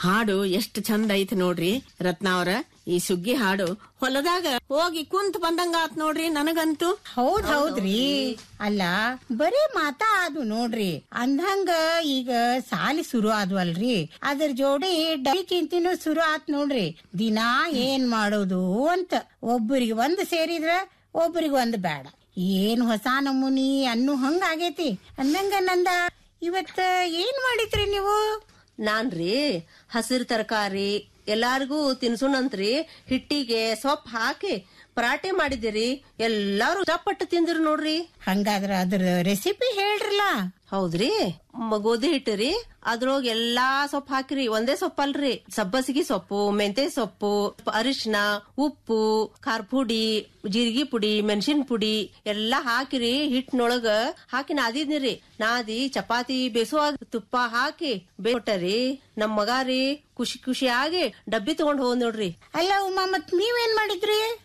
ಹಾಡು ಎಷ್ಟ್ ಚಂದ ಐತಿ ನೋಡ್ರಿ ರತ್ನಾವ್ರ ಈ ಸುಗ್ಗಿ ಹಾಡು ಹೊಲದಾಗ ಹೋಗಿ ಕುಂತ್ ಬಂದಂಗ ಆತ್ ನೋಡ್ರಿ ನನಗಂತೂ ಹೌದ್ ಹೌದ್ರಿ ಅಲ್ಲ ಬರೀ ಮಾತಾ ಅದು ನೋಡ್ರಿ ಅಂದಂಗ ಈಗ ಸಾಲಿ ಶುರು ಆದ್ವಲ್ರಿ ಅದ್ರ ಜೋಡಿ ಡೈ ಚಿಂತಿನೂ ಶುರು ಆತ್ ನೋಡ್ರಿ ದಿನಾ ಏನ್ ಮಾಡೋದು ಅಂತ ಒಬ್ಬರಿಗೆ ಒಂದ್ ಸೇರಿದ್ರ ಒಬ್ಬರಿಗೆ ಒಂದ್ ಬೇಡ ಏನ್ ಹೊಸ ನಮೂನಿ ಅನ್ನು ಹಂಗ ಆಗೇತಿ ಅಂದಂಗ ನಂದ ಇವತ್ತ ಏನ್ ಮಾಡಿದ್ರಿ ನೀವು ನಾನ್ರಿ ಹಸಿರು ತರಕಾರಿ ಎಲ್ಲಾರ್ಗೂ ತಿನ್ಸುಣಂತ್ರಿ ಹಿಟ್ಟಿಗೆ ಸೊಪ್ಪು ಹಾಕಿ ಪರಾಟೆ ಮಾಡಿದಿರಿ ಎಲ್ಲಾರು ಇಷ್ಟಪಟ್ಟು ತಿಂದ್ರು ನೋಡ್ರಿ ಹಂಗಾದ್ರ ಅದ್ರ ರೆಸಿಪಿ ಹೇಳ್ರಲ್ಲ ಹೌದ್ರಿ ಮ- ಗೋಧಿ ಹಿಟ್ಟು ರೀ ಅದ್ರೊಳಗ ಎಲ್ಲಾ ಸೊಪ್ಪು ಹಾಕಿರಿ ಒಂದೇ ಸೊಪ್ಪಲ್ರಿ ಸಬ್ಬಸಿಗೆ ಸೊಪ್ಪು ಮೆಂತೆ ಸೊಪ್ಪು ಅರಿಶಿನ ಉಪ್ಪು ಖಾರ ಪುಡಿ ಜೀರಿಗೆ ಪುಡಿ ಮೆಣಸಿನ ಪುಡಿ ಎಲ್ಲಾ ಹಾಕಿರಿ ಹಿಟ್ಟಿನೊಳಗ ಹಾಕಿ ನಾದಿದ್ನಿರಿ ನಾದಿ ಚಪಾತಿ ಬೇಸುವಾಗ ತುಪ್ಪ ಹಾಕಿ ಬೇಟರಿ ನಮ್ ಮಗ ರೀ ಖುಷಿ ಖುಷಿಯಾಗಿ ಡಬ್ಬಿ ತಗೊಂಡ್ ಹೋದ್ ನೋಡ್ರಿ ಅಲ್ಲ ಉಮಾ ಮತ್ ನೀವೇನ್ ಮಾಡಿದ್ರಿ